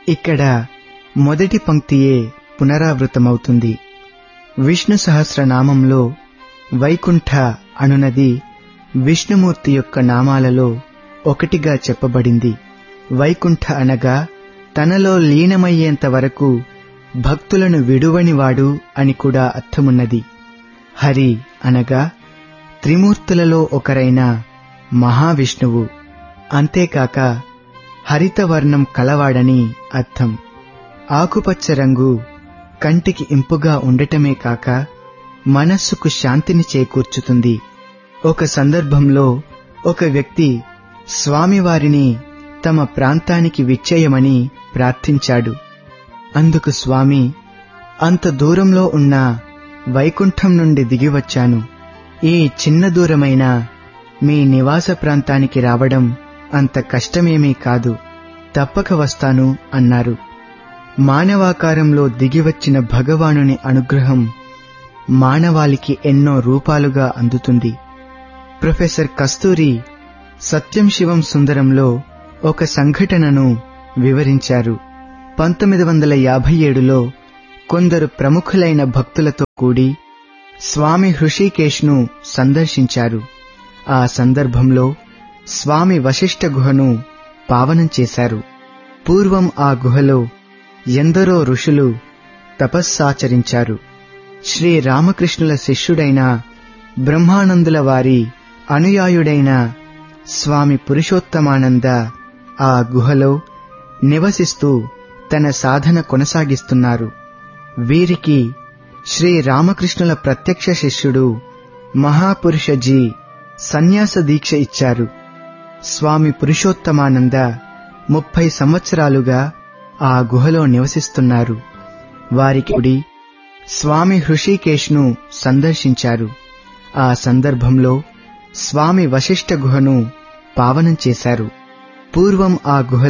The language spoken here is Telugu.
ఇక్కడ మొదటి పంక్తియే పునరావృతమవుతుంది విష్ణు సహస్రనామంలో వైకుంఠ అనునది విష్ణుమూర్తి యొక్క నామాలలో ఒకటిగా చెప్పబడింది వైకుంఠ అనగా తనలో లీనమయ్యేంత వరకు భక్తులను విడువనివాడు అని కూడా అర్థమున్నది హరి అనగా త్రిమూర్తులలో ఒకరైన మహావిష్ణువు అంతేకాక హరితవర్ణం కలవాడని అర్థం ఆకుపచ్చ రంగు కంటికి ఇంపుగా ఉండటమే కాక మనస్సుకు శాంతిని చేకూర్చుతుంది ఒక సందర్భంలో ఒక వ్యక్తి స్వామివారిని తమ ప్రాంతానికి విచ్చేయమని ప్రార్థించాడు అందుకు స్వామి అంత దూరంలో ఉన్న వైకుంఠం నుండి దిగివచ్చాను ఈ చిన్న దూరమైన మీ నివాస ప్రాంతానికి రావడం అంత కష్టమేమీ కాదు తప్పక వస్తాను అన్నారు మానవాకారంలో దిగివచ్చిన భగవానుని అనుగ్రహం మానవాళికి ఎన్నో రూపాలుగా అందుతుంది ప్రొఫెసర్ కస్తూరి సత్యం శివం సుందరంలో ఒక సంఘటనను వివరించారు పంతొమ్మిది వందల యాభై ఏడులో కొందరు ప్రముఖులైన భక్తులతో కూడి స్వామి హృషికేశ్ను సందర్శించారు ఆ సందర్భంలో స్వామి వశిష్ఠ గుహను పావనం చేశారు పూర్వం ఆ గుహలో ఎందరో ఋషులు తపస్సాచరించారు శ్రీ రామకృష్ణుల శిష్యుడైన బ్రహ్మానందుల వారి అనుయాయుడైన స్వామి పురుషోత్తమానంద ఆ గుహలో నివసిస్తూ తన సాధన కొనసాగిస్తున్నారు వీరికి శ్రీ రామకృష్ణుల ప్రత్యక్ష శిష్యుడు మహాపురుషజీ సన్యాస దీక్ష ఇచ్చారు స్వామి పురుషోత్తమానంద ముప్పై సంవత్సరాలుగా ఆ గుహలో నివసిస్తున్నారు వారికి స్వామి హృషికేశ్ను సందర్శించారు ఆ సందర్భంలో స్వామి వశిష్ఠ గుహను పావనం చేశారు పూర్వం ఆ గుహ